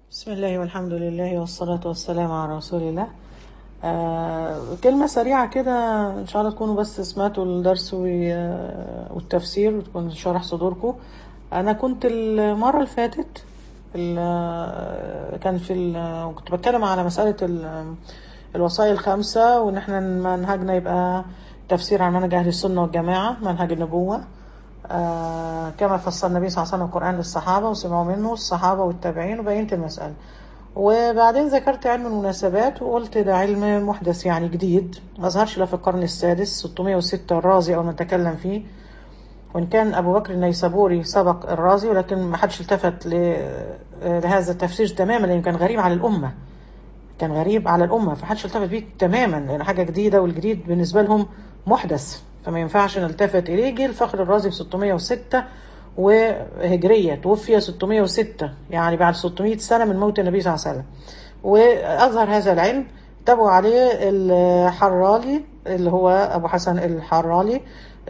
بسم الله والحمد لله والصلاة والسلام على رسول الله آه كلمة سريعة كده إن شاء الله تكونوا بس سمعتوا الدرس و- آه، والتفسير وتكون شرح صدوركم أنا كنت المرة اللي فاتت ال- آه، كان في ال- كنت بتكلم على مسألة ال- الوصايا الخمسة وإن احنا منهجنا يبقى تفسير عن منهج أهل السنة والجماعة منهج النبوة آه كما فسر النبي صلى الله عليه وسلم القرآن للصحابة وسمعوا منه الصحابة والتابعين وبينت المسألة وبعدين ذكرت علم المناسبات وقلت ده علم محدث يعني جديد ما ظهرش لا في القرن السادس 606 الرازي أول ما تكلم فيه وإن كان أبو بكر النيسابوري سبق الرازي ولكن ما حدش التفت ل- لهذا التفسير تماما لأنه كان غريب على الأمة كان غريب على الأمة فحدش التفت بيه تماما لأن حاجة جديدة والجديد بالنسبة لهم محدث فما ينفعش نلتفت إليه جه الفخر الرازي في 606 وهجرية توفي 606 يعني بعد 600 سنة من موت النبي صلى الله عليه وسلم وأظهر هذا العلم تبعوا عليه الحرالي اللي هو أبو حسن الحرالي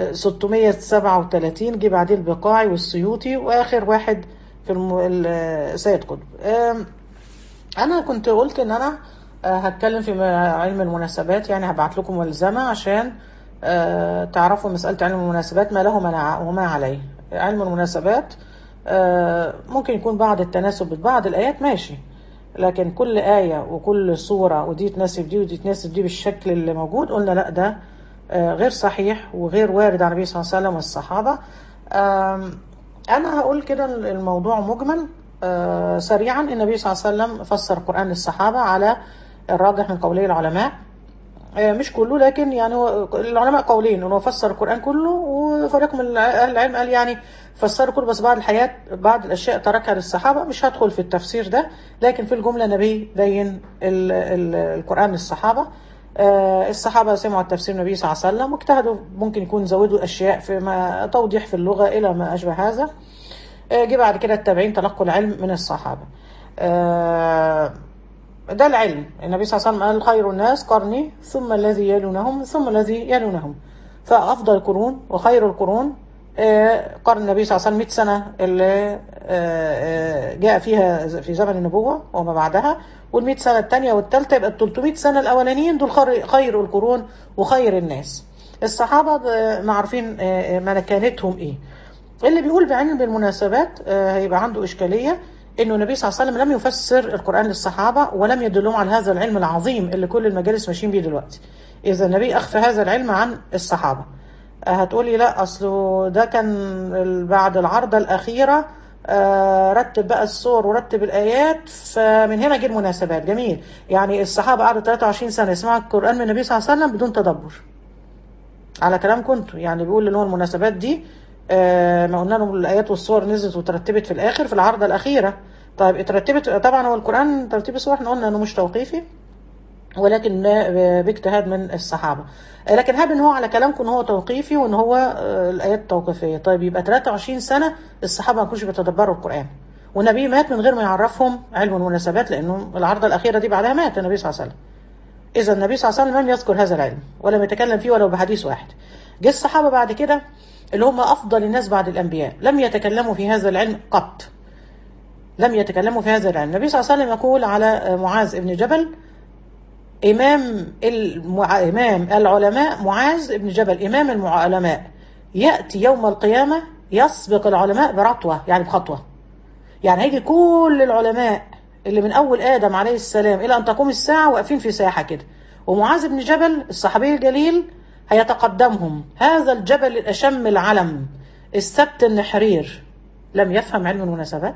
637 جه بعديه البقاعي والسيوطي وآخر واحد في الم... ال- سيد قطب أم، انا كنت قلت ان انا آه، هتكلم في م- علم المناسبات يعني هبعت لكم ملزمة عشان آه، تعرفوا مسألة علم المناسبات ما له وما وما عليه علم المناسبات آه، ممكن يكون بعض التناسب ببعض الآيات ماشي لكن كل آية وكل صورة ودي تناسب دي ودي تناسب دي بالشكل اللي موجود قلنا لا ده آه، غير صحيح وغير وارد عن النبي صلى الله عليه وسلم والصحابة آم، أنا هقول كده الموضوع مجمل آه، سريعا النبي صلى الله عليه وسلم فسر القرآن للصحابة على الراجح من قولي العلماء آه، مش كله لكن يعني هو العلماء قولين انه فسر القرآن كله وفريق من اهل العلم قال يعني فسر كله بس بعض الحياة بعض الاشياء تركها للصحابة مش هدخل في التفسير ده لكن في الجملة النبي بين ال ال القرآن للصحابة آه، الصحابة سمعوا التفسير النبي صلى الله عليه وسلم واجتهدوا ممكن يكون زودوا اشياء في ما توضيح في اللغة الى ما اشبه هذا آه، جه بعد كده التابعين تلقوا العلم من الصحابة آه، ده العلم النبي صلى الله عليه وسلم قال خير الناس قرني ثم الذي يلونهم ثم الذي يلونهم فأفضل القرون وخير القرون آه، قرن النبي صلى الله عليه وسلم 100 سنة اللي آه، آه، جاء فيها في زمن النبوة وما بعدها وال100 سنة الثانية والثالثة يبقى ال 300 سنة الأولانيين دول خير- خير القرون وخير الناس الصحابة آه، ما عارفين آه، آه، مكانتهم ايه اللي بيقول بعلم بالمناسبات آه، هيبقى عنده إشكالية إنه النبي صلى الله عليه وسلم لم يفسر القرآن للصحابة ولم يدلهم على هذا العلم العظيم اللي كل المجالس ماشيين بيه دلوقتي إذا النبي أخفى هذا العلم عن الصحابة آه، هتقولي لا أصله ده كان ال- بعد العرضة الأخيرة آه، رتب بقى الصور ورتب الآيات فمن هنا جه المناسبات جميل يعني الصحابة قعدوا 23 سنة يسمعوا القرآن من النبي صلى الله عليه وسلم بدون تدبر على كلام كنتوا يعني بيقول اللي هو المناسبات دي آه ما قلنا لهم الايات والصور نزلت وترتبت في الاخر في العرضه الاخيره طيب اترتبت طبعا هو القران ترتيب الصور احنا قلنا انه مش توقيفي ولكن ب- باجتهاد من الصحابه آه، لكن هاب ان هو على كلامكم ان هو توقيفي وان هو آه، الايات توقيفيه طيب يبقى 23 سنه الصحابه ما كانوش بيتدبروا القران والنبي مات من غير ما يعرفهم علم المناسبات لانه العرضه الاخيره دي بعدها مات النبي صلى الله عليه وسلم إذا النبي صلى الله عليه وسلم لم يذكر هذا العلم ولم يتكلم فيه ولو بحديث واحد جه الصحابة بعد كده اللي هم أفضل الناس بعد الأنبياء لم يتكلموا في هذا العلم قط لم يتكلموا في هذا العلم النبي صلى الله عليه وسلم يقول على معاذ بن جبل إمام المع... إمام العلماء معاذ بن جبل إمام العلماء يأتي يوم القيامة يسبق العلماء برطوة يعني بخطوة يعني هيجي كل العلماء اللي من أول آدم عليه السلام إلى أن تقوم الساعة واقفين في ساحة كده ومعاذ بن جبل الصحابي الجليل هيتقدمهم هذا الجبل الأشم العلم السبت النحرير لم يفهم علم المناسبات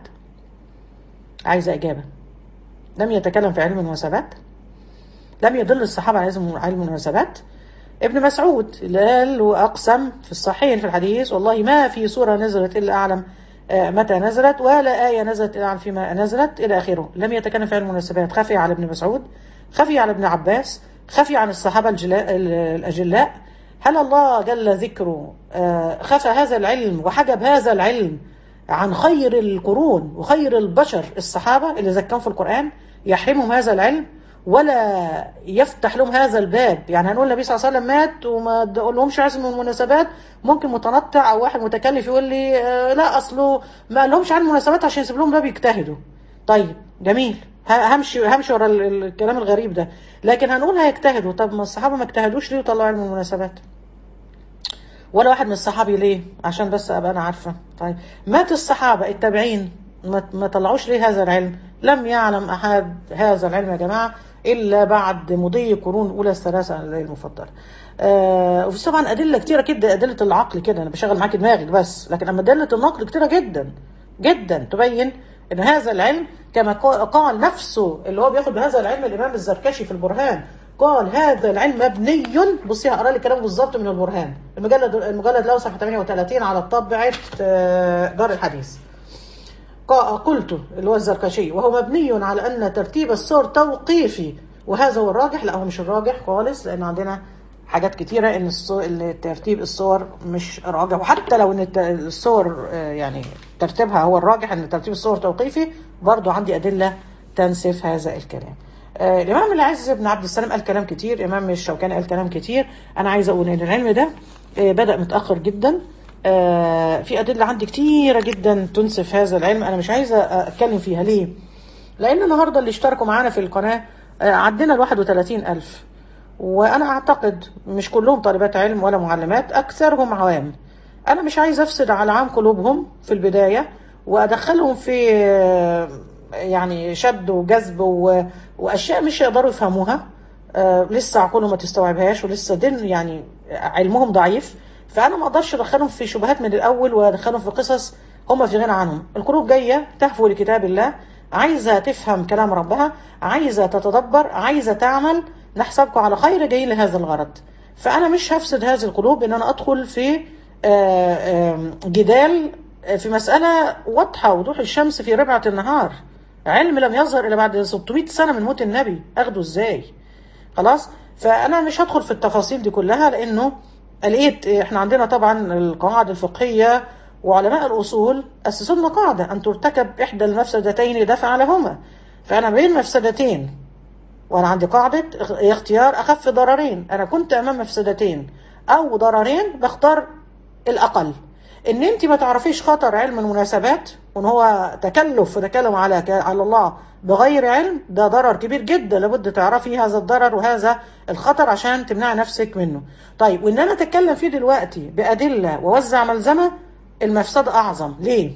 عايزة إجابة لم يتكلم في علم المناسبات لم يدل الصحابة على علم علم المناسبات ابن مسعود اللي قال وأقسم في الصحيح في الحديث والله ما في سورة نزلت إلا أعلم آه، متى نزلت ولا آية نزلت إلا أعلم فيما نزلت إلى آخره لم يتكلم في علم المناسبات خفي على ابن مسعود خفي على ابن عباس خفي عن الصحابة الجلاء الأجلاء هل الله جل ذكره آه، خفى هذا العلم وحجب هذا العلم عن خير القرون وخير البشر الصحابة اللي ذكرهم في القرآن يحرمهم هذا العلم ولا يفتح لهم هذا الباب يعني هنقول النبي صلى الله عليه وسلم مات وما نقول لهمش عزم المناسبات ممكن متنطع او واحد متكلف يقول لي آه لا اصله ما لهمش عن المناسبات عشان يسيب لهم باب يجتهدوا طيب جميل ه- همشي همشي ورا ال- ال- الكلام الغريب ده لكن هنقول هيجتهدوا طب ما الصحابه ما اجتهدوش ليه وطلعوا علم المناسبات ولا واحد من الصحابي ليه عشان بس ابقى انا عارفه طيب مات الصحابه التابعين ما ما طلعوش ليه هذا العلم لم يعلم احد هذا العلم يا جماعه الا بعد مضي قرون اولى الثلاثه المفضله آه وفي طبعا ادله كتيره كده ادله العقل كده انا بشغل معاك دماغك بس لكن اما ادله النقل كتيره جدا جدا تبين ان هذا العلم كما قا- قال نفسه اللي هو بياخد بهذا العلم الامام الزركشي في البرهان قال هذا العلم مبني بصي هقرا لي كلامه بالظبط من البرهان المجلد المجلد له صفحه 38 على طبعه آه، دار الحديث قا- قلت اللي هو الزركشي وهو مبني على ان ترتيب الصور توقيفي وهذا هو الراجح لا هو مش الراجح خالص لان عندنا حاجات كتيرة ان الصو... ان ترتيب الصور مش راجح وحتى لو ان الت- الصور آه، يعني ترتيبها هو الراجح ان ترتيب الصور توقيفي برضو عندي ادلة تنسف هذا الكلام آه، الامام العز بن عبد السلام قال كلام كتير الامام الشوكاني قال كلام كتير انا عايز اقول ان العلم ده آه، بدا متاخر جدا آه، في ادله عندي كتيره جدا تنسف هذا العلم انا مش عايزه اتكلم فيها ليه لان النهارده اللي اشتركوا معانا في القناه آه، عدينا ال 31000 وانا اعتقد مش كلهم طالبات علم ولا معلمات اكثرهم عوام انا مش عايز افسد على عام قلوبهم في البدايه وادخلهم في آه، يعني شد وجذب و- واشياء مش يقدروا يفهموها آه، لسه عقولهم ما تستوعبهاش ولسه دين يعني علمهم ضعيف فانا ما اقدرش ادخلهم في شبهات من الاول وادخلهم في قصص هم في غنى عنهم القلوب جايه تهفو لكتاب الله عايزه تفهم كلام ربها عايزه تتدبر عايزه تعمل نحسبكم على خير جايين لهذا الغرض فانا مش هفسد هذه القلوب ان انا ادخل في آه، آم، جدال في مساله واضحه وضوح الشمس في ربعه النهار علم لم يظهر الا بعد 600 سنه من موت النبي اخده ازاي خلاص فانا مش هدخل في التفاصيل دي كلها لانه لقيت احنا عندنا طبعا القواعد الفقهيه وعلماء الاصول اسسوا لنا قاعده ان ترتكب احدى المفسدتين دفعا لهما فانا بين مفسدتين وانا عندي قاعده اخ- اختيار اخف ضررين انا كنت امام مفسدتين او ضررين بختار الاقل ان انت ما تعرفيش خطر علم المناسبات وان هو تكلف وتكلم على ك- على الله بغير علم ده ضرر كبير جدا لابد تعرفي هذا الضرر وهذا الخطر عشان تمنعي نفسك منه طيب وان انا اتكلم فيه دلوقتي بادله واوزع ملزمه المفسده اعظم ليه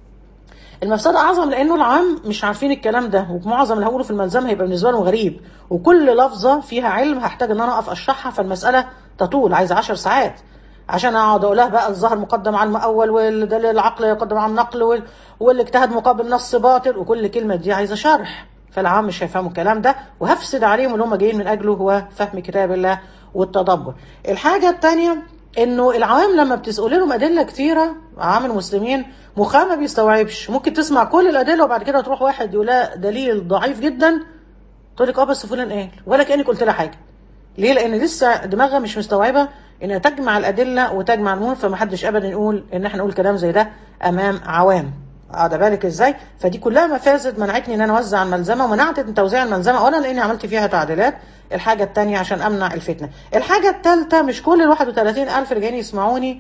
المفسده اعظم لانه العام مش عارفين الكلام ده ومعظم اللي هقوله في الملزمه هيبقى بالنسبه لهم غريب وكل لفظه فيها علم هحتاج ان انا اقف اشرحها فالمساله تطول عايز عشر ساعات عشان اقعد اقول لها بقى الظاهر مقدم على المؤول والدليل العقل يقدم على النقل وال- والاجتهاد مقابل نص باطل وكل كلمه دي عايزه شرح فالعام مش هيفهموا الكلام ده وهفسد عليهم اللي هم جايين من اجله هو فهم كتاب الله والتدبر الحاجه الثانيه انه العوام لما بتسأل لهم ادله كتيره عام المسلمين مخها ما بيستوعبش ممكن تسمع كل الادله وبعد كده تروح واحد يقول لها دليل ضعيف جدا تقول لك اه بس فلان قال ولا كاني قلت لها حاجه ليه لان لسه دماغها مش مستوعبه انها تجمع الادله وتجمع الامور فمحدش ابدا يقول ان احنا نقول كلام زي ده امام عوام اه ده بالك ازاي فدي كلها مفاسد منعتني ان انا اوزع الملزمه ومنعت من توزيع الملزمه اولا لاني عملت فيها تعديلات الحاجه الثانيه عشان امنع الفتنه الحاجه الثالثه مش كل ال 31000 اللي جايين يسمعوني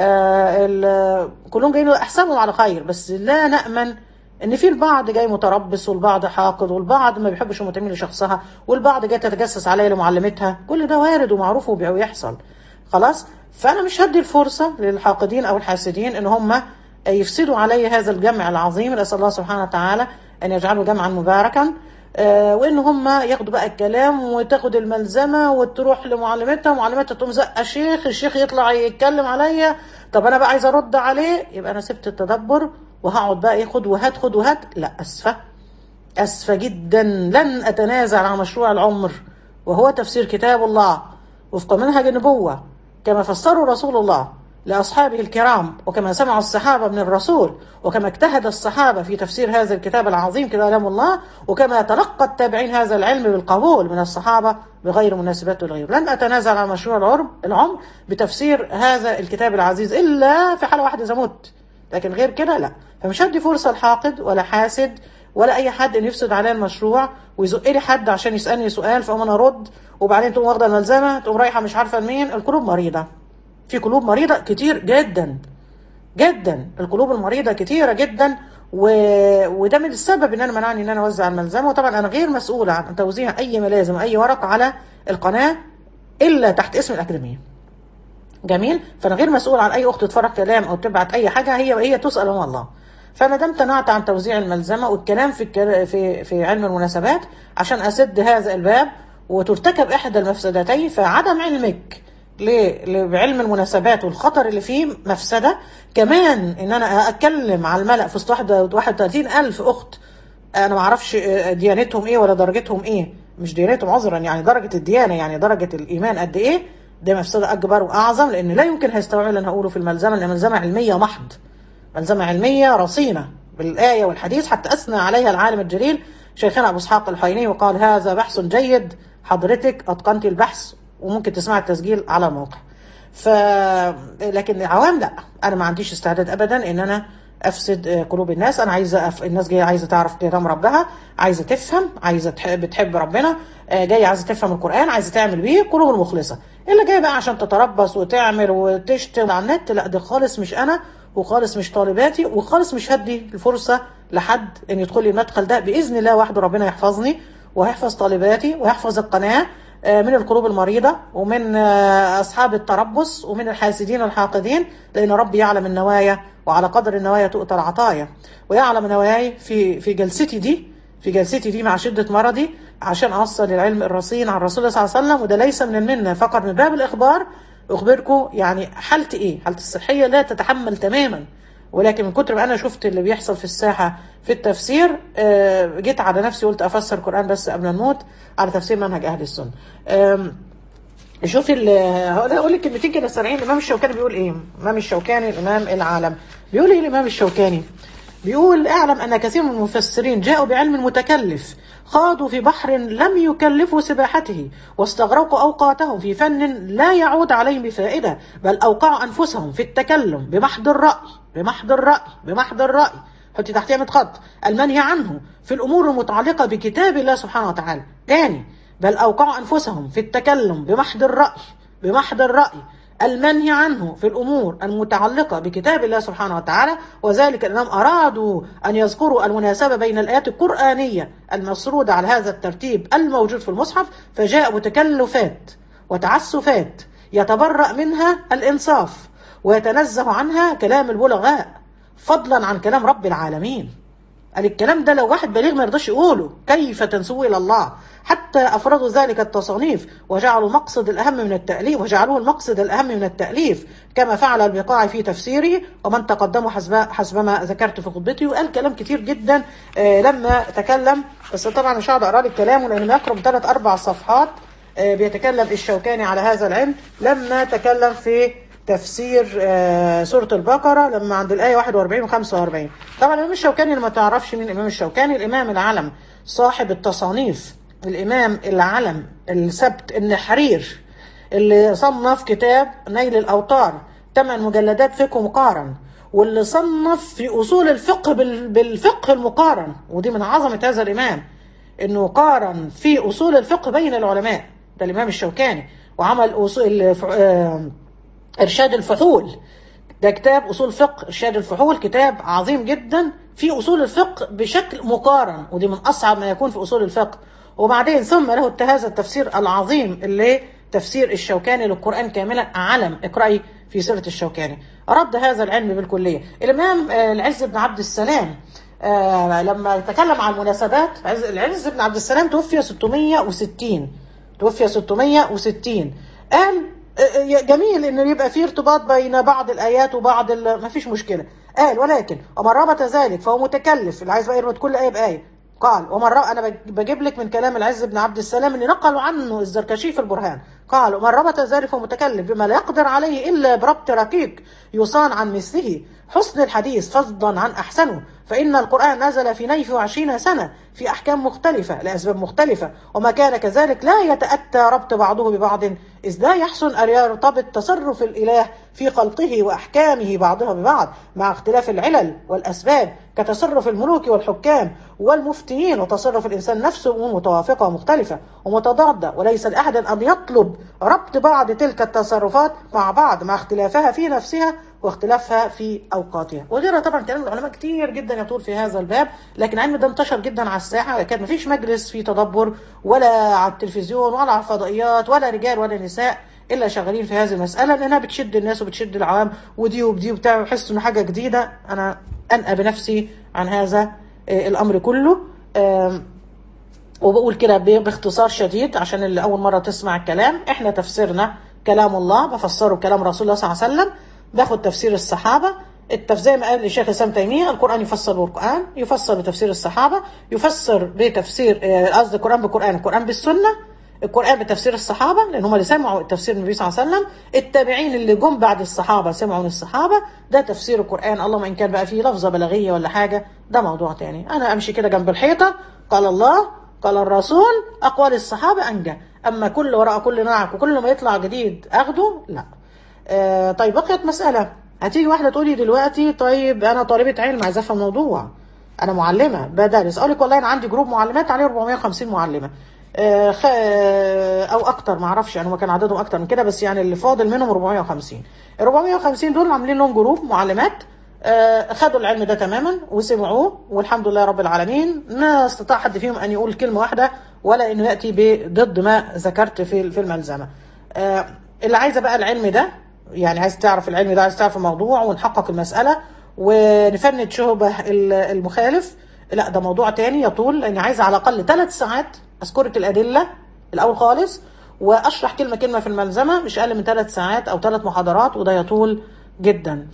آه ال- كلهم جايين احسبهم على خير بس لا نامن ان في البعض جاي متربص والبعض حاقد والبعض ما بيحبش المنتمين لشخصها والبعض جاي تتجسس عليا لمعلمتها كل ده وارد ومعروف وبيحصل خلاص فانا مش هدي الفرصه للحاقدين او الحاسدين ان هم يفسدوا علي هذا الجمع العظيم اسال الله سبحانه وتعالى ان يجعله جمعا مباركا آه، وان هم ياخدوا بقى الكلام وتاخد الملزمه وتروح لمعلمتها معلمتها تقوم زقه شيخ الشيخ يطلع يتكلم عليا طب انا بقى عايزه ارد عليه يبقى انا سبت التدبر وهقعد بقى ايه خد وهات خد وهات لا اسفه اسفه جدا لن اتنازع عن مشروع العمر وهو تفسير كتاب الله وفق منهج النبوه كما فسره رسول الله لاصحابه الكرام وكما سمع الصحابه من الرسول وكما اجتهد الصحابه في تفسير هذا الكتاب العظيم كلام الله وكما تلقى التابعين هذا العلم بالقبول من الصحابه بغير مناسبات الغير لن اتنازل عن مشروع العمر العمر بتفسير هذا الكتاب العزيز الا في حاله واحده اذا مت لكن غير كده لا فمش هدي فرصه لحاقد ولا حاسد ولا اي حد ان يفسد عليا المشروع ويزق لي حد عشان يسالني سؤال فاقوم انا ارد وبعدين تقوم واخده الملزمه تقوم رايحه مش عارفه لمين القلوب مريضه في قلوب مريضه كتير جدا جدا القلوب المريضه كتيره جدا و... وده من السبب ان انا منعني ان انا اوزع الملزمه وطبعا انا غير مسؤوله عن توزيع اي ملازم اي ورق على القناه الا تحت اسم الاكاديميه جميل فانا غير مسؤول عن اي اخت تتفرج كلام او تبعت اي حاجه هي هي تسال امام الله فانا ده امتنعت عن توزيع الملزمه والكلام في الكل... في في علم المناسبات عشان اسد هذا الباب وترتكب احدى المفسدتين فعدم علمك ل- بعلم المناسبات والخطر اللي فيه مفسده كمان ان انا اتكلم على الملأ في وسط 31 الف اخت انا ما اعرفش ديانتهم ايه ولا درجتهم ايه مش ديانتهم عذرا يعني درجه الديانه يعني درجه الايمان قد ايه ده مفسده اكبر واعظم لان لا يمكن هيستوعب اللي انا هقوله في الملزمه لان ملزمه علميه محض ملزمه علميه رصينه بالايه والحديث حتى اثنى عليها العالم الجليل شيخنا ابو اسحاق الحويني وقال هذا بحث جيد حضرتك اتقنتي البحث وممكن تسمع التسجيل على الموقع ف لكن العوام لا انا ما عنديش استعداد ابدا ان انا افسد آه، قلوب الناس انا عايزه أف... الناس جايه عايزه تعرف كلام ربها عايزه تفهم عايزه تح... بتحب ربنا آه، جايه عايزه تفهم القران عايزه تعمل بيه قلوب المخلصه اللي جاي بقى عشان تتربص وتعمل وتشتم على النت لا ده خالص مش انا وخالص مش طالباتي وخالص مش هدي الفرصه لحد ان يدخل لي المدخل ده باذن الله وحده ربنا يحفظني وهيحفظ طالباتي ويحفظ القناه آه، من القلوب المريضة ومن آه، أصحاب التربص ومن الحاسدين والحاقدين لأن ربي يعلم النوايا وعلى قدر النوايا تؤتى العطايا ويعلم نواياي في في جلستي دي في جلستي دي مع شدة مرضي عشان أوصل العلم الرصين عن الرسول صلى الله عليه وسلم وده ليس من المنة فقط من باب الإخبار أخبركم يعني حالتي إيه حالتي الصحية لا تتحمل تماما ولكن من كتر ما انا شفت اللي بيحصل في الساحه في التفسير آه، جيت على نفسي قلت افسر القران بس قبل ما نموت على تفسير منهج اهل السنه آم، شوفي ال- هقول هقول لك كلمتين كده سريعين الامام الشوكاني بيقول ايه الامام الشوكاني الامام العالم بيقول ايه الامام الشوكاني بيقول اعلم ان كثير من المفسرين جاءوا بعلم متكلف خاضوا في بحر لم يكلفوا سباحته واستغرقوا اوقاتهم في فن لا يعود عليهم بفائده بل اوقعوا انفسهم في التكلم بمحض الراي بمحض الراي بمحض الراي حطي تحتها 100 خط المنهي عنه في الامور المتعلقه بكتاب الله سبحانه وتعالى تاني بل اوقعوا انفسهم في التكلم بمحض الراي بمحض الراي المنهي عنه في الأمور المتعلقة بكتاب الله سبحانه وتعالى وذلك أنهم أرادوا أن يذكروا المناسبة بين الآيات القرآنية المسرودة على هذا الترتيب الموجود في المصحف فجاء بتكلفات وتعسفات يتبرأ منها الإنصاف ويتنزه عنها كلام البلغاء فضلا عن كلام رب العالمين قال الكلام ده لو واحد بليغ ما يرضاش يقوله كيف تنسبوه الى الله حتى افردوا ذلك التصانيف وجعلوا المقصد الاهم من التاليف وجعلوه المقصد الاهم من التاليف كما فعل البقاعي في تفسيره ومن تقدمه حسب حسب ما ذكرت في خطبتي وقال كلام كتير جدا آه، لما تكلم بس طبعا مش هقعد اقرا لك كلامه لانه يقرب ثلاث اربع صفحات آه، بيتكلم الشوكاني على هذا العلم لما تكلم في تفسير آه، سورة البقرة لما عند الآية 41 و 45 طبعا الإمام الشوكاني اللي ما تعرفش مين الإمام الشوكاني الإمام العلم صاحب التصانيف الإمام العلم السبت النحرير اللي صنف كتاب نيل الأوطار ثمان مجلدات فقه مقارن واللي صنف في أصول الفقه بال- بالفقه المقارن ودي من عظمة هذا الإمام انه قارن في اصول الفقه بين العلماء ده الامام الشوكاني وعمل اصول الف- آه، ارشاد الفحول ده كتاب اصول فقه ارشاد الفحول كتاب عظيم جدا في اصول الفقه بشكل مقارن ودي من اصعب ما يكون في اصول الفقه وبعدين ثم له هذا التفسير العظيم اللي تفسير الشوكاني للقران كاملا علم اقراي في سيره الشوكاني رد هذا العلم بالكليه الامام آه، العز بن عبد السلام آه لما تكلم عن المناسبات عز- العز بن عبد السلام توفي 660 توفي 660 قال آه، آه، جميل ان يبقى في ارتباط بين بعض الايات وبعض ال- ما فيش مشكله قال ولكن ومن ربط ذلك فهو متكلف اللي عايز بقى يربط كل ايه بايه قال ومن رأى انا بج- بجيب لك من كلام العز بن عبد السلام اللي نقلوا عنه الزركشي في البرهان قال ومن ربط ذلك فهو متكلف بما لا يقدر عليه الا بربط رقيق يصان عن مثله حسن الحديث فضلا عن احسنه فان القران نزل في نيف وعشرين سنه في احكام مختلفه لاسباب مختلفه وما كان كذلك لا يتاتى ربط بعضه ببعض إذ لا يحسن أن يرتبط تصرف الإله في خلقه وأحكامه بعضها ببعض مع اختلاف العلل والأسباب كتصرف الملوك والحكام والمفتيين وتصرف الإنسان نفسه أمور متوافقة ومختلفة ومتضادة وليس لأحد أن يطلب ربط بعض تلك التصرفات مع بعض مع اختلافها في نفسها واختلافها في اوقاتها وغيرها طبعا كلام العلماء كتير جدا يطول في هذا الباب لكن علم ده انتشر جدا على الساحه كان مفيش مجلس فيه تدبر ولا على التلفزيون ولا على الفضائيات ولا رجال ولا نساء الا شغالين في هذه المساله لانها بتشد الناس وبتشد العوام ودي ودي وبتاع بحس انه حاجه جديده انا انأى بنفسي عن هذا الامر كله وبقول كده باختصار شديد عشان اللي اول مره تسمع الكلام احنا تفسيرنا كلام الله بفسره كلام رسول الله صلى الله عليه وسلم باخد تفسير الصحابه التفسير زي ما قال الشيخ اسلام تيميه القران يفسر بالقران يفسر بتفسير الصحابه يفسر بتفسير قصدي القران بالقران القران بالسنه القران بتفسير الصحابه لان هم اللي سمعوا تفسير النبي صلى الله عليه وسلم التابعين اللي جم بعد الصحابه سمعوا من الصحابه ده تفسير القران اللهم ان كان بقى فيه لفظه بلاغيه ولا حاجه ده موضوع تاني انا امشي كده جنب الحيطه قال الله قال الرسول اقوال الصحابه انجى اما كل وراء كل نعك وكل ما يطلع جديد اخده لا آه طيب بقيت مساله هتيجي واحده تقولي دلوقتي طيب انا طالبه علم عايزه افهم موضوع انا معلمه بدرس اقول لك والله انا عندي جروب معلمات عليه 450 معلمه آه خ... او اكتر ما اعرفش يعني هم كان عددهم اكتر من كده بس يعني اللي فاضل منهم 450 ال 450 دول عاملين لهم جروب معلمات آه خدوا العلم ده تماما وسمعوه والحمد لله رب العالمين ما استطاع حد فيهم ان يقول كلمه واحده ولا انه ياتي ضد ما ذكرت في في الملزمه آه اللي عايزه بقى العلم ده يعني عايز تعرف العلم ده عايز تعرف الموضوع ونحقق المسألة ونفند شبه المخالف لا ده موضوع تاني يطول لأني عايزة على الأقل ثلاث ساعات أذكرك الأدلة الأول خالص وأشرح كلمة كلمة في الملزمة مش أقل من ثلاث ساعات أو ثلاث محاضرات وده يطول جدا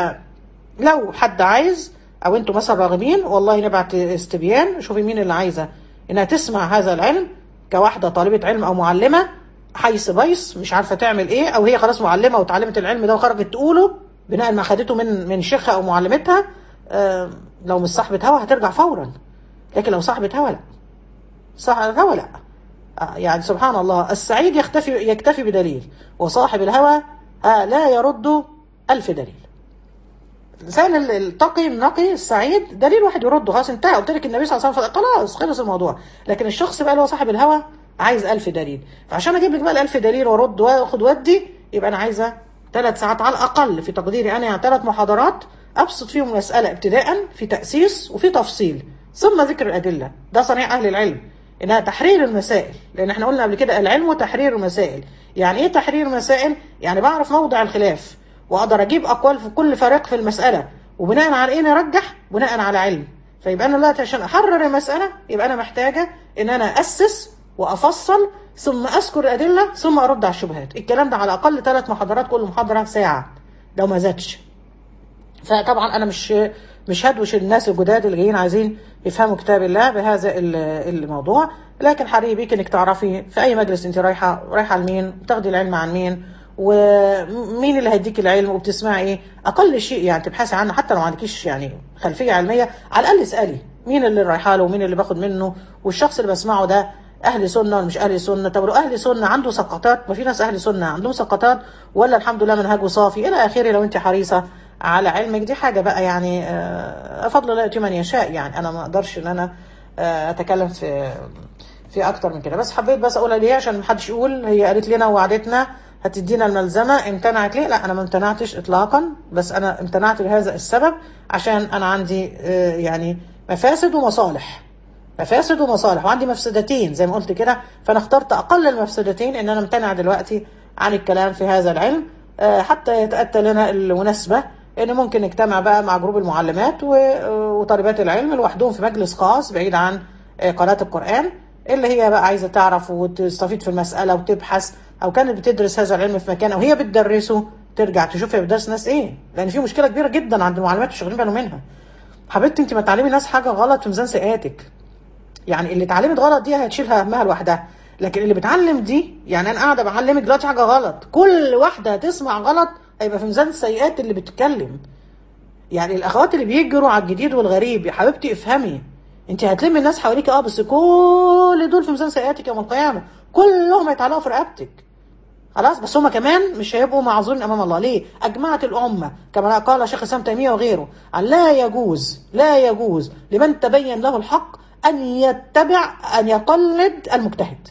فلو حد عايز أو أنتوا مثلا راغبين والله نبعت استبيان شوفي مين اللي عايزة إنها تسمع هذا العلم كواحدة طالبة علم أو معلمة حيث بيص مش عارفه تعمل ايه او هي خلاص معلمه وتعلمت العلم ده وخرجت تقوله بناء ما خدته من من شيخها او معلمتها آه لو مش صاحبه هوا هترجع فورا لكن لو صاحبه هوا لا صاحبه هوا لا آه يعني سبحان الله السعيد يختفي يكتفي بدليل وصاحب الهوى آه لا يرد ألف دليل الانسان التقي النقي السعيد دليل واحد يرده خلاص انتهى قلت لك النبي صلى الله عليه وسلم خلاص خلص الموضوع لكن الشخص بقى اللي هو صاحب الهوى عايز ألف دليل فعشان اجيب لك بقى الألف دليل وارد واخد ودي يبقى انا عايزه ثلاث ساعات على الاقل في تقديري انا يعني ثلاث محاضرات ابسط فيهم المساله ابتداء في تاسيس وفي تفصيل ثم ذكر الادله ده صنيع اهل العلم انها تحرير المسائل لان احنا قلنا قبل كده العلم تحرير المسائل يعني ايه تحرير المسائل يعني بعرف موضع الخلاف واقدر اجيب اقوال في كل فريق في المساله وبناء على ايه نرجح بناء على علم فيبقى انا دلوقتي عشان احرر المساله يبقى انا محتاجه ان انا اسس وافصل ثم اذكر الادله ثم ارد على الشبهات الكلام ده على الاقل ثلاث محاضرات كل محاضره ساعه لو ما زادش فطبعا انا مش مش هدوش الناس الجداد اللي جايين عايزين يفهموا كتاب الله بهذا الموضوع لكن حري بيك انك تعرفي في اي مجلس انت رايحه رايحه لمين تاخدي العلم عن مين ومين اللي هيديك العلم وبتسمعي ايه اقل شيء يعني تبحثي عنه حتى لو ما عندكيش يعني خلفيه علميه على الاقل اسالي مين اللي رايحه له ومين اللي باخد منه والشخص اللي بسمعه ده اهل سنه ولا مش اهل سنه طب لو اهل سنه عنده سقطات ما في ناس اهل سنه عندهم سقطات ولا الحمد لله منهجه صافي الى اخره لو انت حريصه على علمك دي حاجه بقى يعني فضل الله يؤتي من يشاء يعني انا ما اقدرش ان انا اتكلم في في اكتر من كده بس حبيت بس اقولها ليه عشان ما حدش يقول هي قالت لنا ووعدتنا هتدينا الملزمه امتنعت ليه لا انا ما امتنعتش اطلاقا بس انا امتنعت لهذا السبب عشان انا عندي يعني مفاسد ومصالح مفاسد ومصالح وعندي مفسدتين زي ما قلت كده فانا اخترت اقل المفسدتين ان انا امتنع دلوقتي عن الكلام في هذا العلم حتى يتاتى لنا المناسبه ان ممكن نجتمع بقى مع جروب المعلمات وطالبات العلم لوحدهم في مجلس خاص بعيد عن قناه القران اللي هي بقى عايزه تعرف وتستفيد في المساله وتبحث او كانت بتدرس هذا العلم في مكان او هي بتدرسه ترجع تشوف هي بتدرس ناس ايه لان في مشكله كبيره جدا عند المعلمات مش واخدين بالهم منها حبيبتي انت ما تعلمي ناس حاجه غلط في ميزان سيئاتك يعني اللي اتعلمت غلط دي هتشيلها همها لوحدها لكن اللي بتعلم دي يعني انا قاعده بعلمك دلوقتي حاجه غلط كل واحده هتسمع غلط هيبقى في ميزان السيئات اللي بتتكلم يعني الاخوات اللي بيجروا على الجديد والغريب يا حبيبتي افهمي انت هتلمي الناس حواليك اه بس كل دول في ميزان سيئاتك يوم القيامه كلهم هيتعلقوا في رقبتك خلاص بس هم كمان مش هيبقوا معذورين امام الله ليه اجمعت الامه كما قال شيخ الاسلام تيميه وغيره أن لا يجوز لا يجوز لمن تبين له الحق ان يتبع ان يقلد المجتهد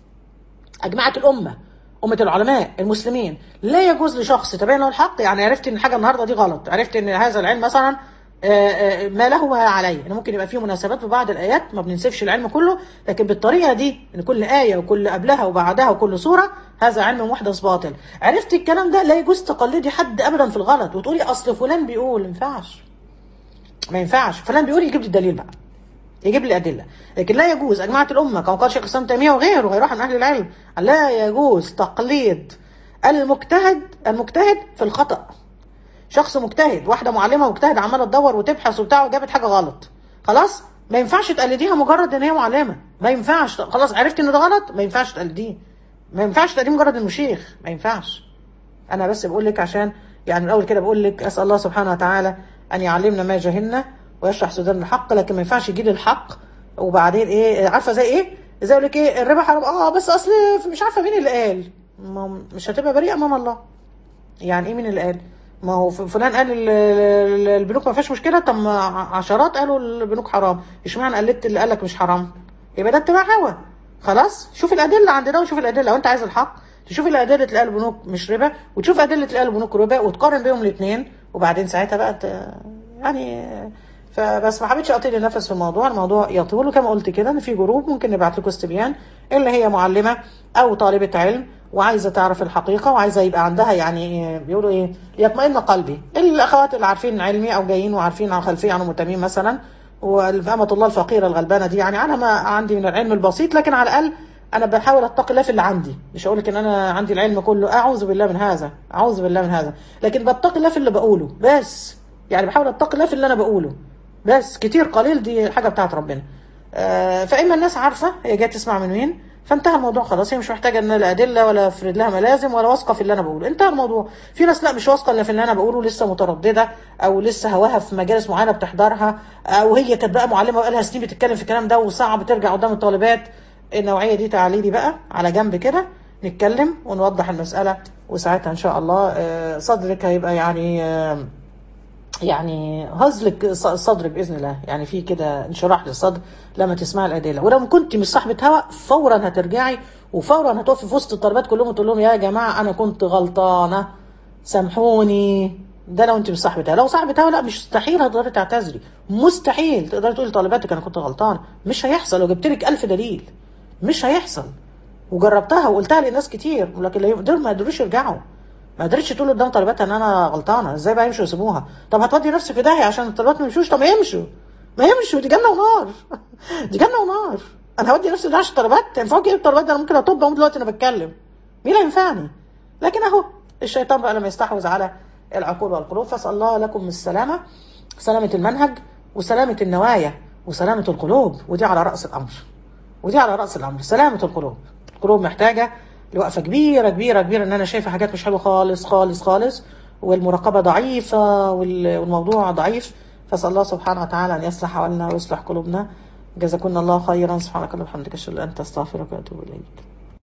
اجمعت الامه أمة العلماء المسلمين لا يجوز لشخص تبين له الحق يعني عرفت إن الحاجة النهاردة دي غلط عرفت إن هذا العلم مثلا آه، آه، ما له وما عليه إن ممكن يبقى فيه مناسبات في بعض الآيات ما بننسفش العلم كله لكن بالطريقة دي إن كل آية وكل قبلها وبعدها وكل سورة هذا علم محدث باطل عرفت الكلام ده لا يجوز تقلدي حد أبدا في الغلط وتقولي أصل فلان بيقول ما ينفعش ما ينفعش فلان بيقول يجيب لي الدليل بقى يجيب لي أدلة لكن لا يجوز أجمعت الأمة كما قال شيخ الإسلام تيمية وغيره غيره من أهل العلم لا يجوز تقليد المجتهد المجتهد في الخطأ شخص مجتهد واحدة معلمة مجتهد عمالة تدور وتبحث وبتاع وجابت حاجة غلط خلاص ما ينفعش تقلديها مجرد ان هي معلمة ما ينفعش خلاص عرفت ان ده غلط ما ينفعش تقلديه ما ينفعش تقلديه مجرد انه شيخ ما ينفعش انا بس بقول لك عشان يعني من الاول كده بقول لك اسال الله سبحانه وتعالى ان يعلمنا ما جهلنا ويشرح صدورنا الحق لكن ما ينفعش يجي لي الحق وبعدين ايه عارفه زي ايه زي اقول لك ايه الربا حرام اه بس اصل مش عارفه مين اللي قال ما هو مش هتبقى بريئه امام الله يعني ايه مين اللي قال ما هو فلان قال ال- ال- البنوك ما فيهاش مشكله طب ما عشرات قالوا البنوك حرام اشمعنى قلدت اللي قال لك مش حرام يبقى ده اتباع هوى خلاص شوف الادله عندنا وشوف الادله لو انت عايز الحق تشوف الادله تلاقي البنوك مش ربا وتشوف ادله تلاقي البنوك ربا وتقارن بيهم الاثنين وبعدين ساعتها بقى ت- يعني فبس ما حبيتش اطيل النفس في الموضوع الموضوع يطول وكما قلت كده ان في جروب ممكن نبعت لكم استبيان اللي هي معلمه او طالبه علم وعايزه تعرف الحقيقه وعايزه يبقى عندها يعني بيقولوا ايه يطمئن قلبي الاخوات اللي عارفين علمي او جايين وعارفين عن خلفيه عن ام تميم مثلا وأمة الله الفقيره الغلبانه دي يعني على ما عندي من العلم البسيط لكن على الاقل انا بحاول اتقي الله في اللي عندي مش هقول لك ان انا عندي العلم كله اعوذ بالله من هذا اعوذ بالله من هذا لكن بتقي الله في اللي بقوله بس يعني بحاول اتقي الله في اللي انا بقوله بس كتير قليل دي حاجه بتاعت ربنا آه، فاما الناس عارفه هي جايه تسمع من مين فانتهى الموضوع خلاص هي مش محتاجه ان لا ادله ولا افرد لها ملازم ولا واثقه في اللي انا بقوله انتهى الموضوع في ناس لا مش واثقه الا في اللي انا بقوله لسه متردده او لسه هواها في مجالس معينه بتحضرها او هي كانت بقى معلمه وبقالها سنين بتتكلم في الكلام ده وصعب ترجع قدام الطالبات النوعيه دي تعالي لي بقى على جنب كده نتكلم ونوضح المساله وساعتها ان شاء الله آه، صدرك هيبقى يعني آه، يعني هزلك ص- صدرك باذن الله يعني في كده انشراح للصدر لما تسمع الادله ولو كنت مش صاحبه هوا فورا هترجعي وفورا هتقفي في وسط الطالبات كلهم وتقول لهم يا جماعه انا كنت غلطانه سامحوني ده لو انت مش صاحبه هوا لو صاحبه هوا لا مش مستحيل هتقدري تعتذري مستحيل تقدري تقولي لطالباتك انا كنت غلطانه مش هيحصل لو جبت لك 1000 دليل مش هيحصل وجربتها وقلتها لناس كتير ولكن لا- دول ما قدروش يرجعوا ما قدرتش تقول قدام طالباتها ان انا غلطانه ازاي بقى يمشوا ويسيبوها طب هتودي نفسك في داهيه عشان الطالبات ما يمشوش طب ما يمشوا ما يمشوا دي جنه ونار دي جنه ونار انا هودي نفسي في داهيه عشان الطالبات ينفعوا ايه الطالبات ده انا ممكن اطب اقوم دلوقتي انا بتكلم مين اللي ينفعني لكن اهو الشيطان بقى لما يستحوذ على العقول والقلوب فاسال الله لكم السلامه سلامه المنهج وسلامه النوايا وسلامه القلوب ودي على راس الامر ودي على راس الامر سلامه القلوب القلوب محتاجه لوقفه كبيره كبيره كبيره ان انا شايفه حاجات مش حلوه خالص خالص خالص والمراقبه ضعيفه وال- والموضوع ضعيف فاسال الله سبحانه وتعالى ان يصلح احوالنا ويصلح قلوبنا جزاكم الله خيرا سبحانك اللهم وبحمدك اشهد ان لا اله الا انت استغفرك واتوب اليك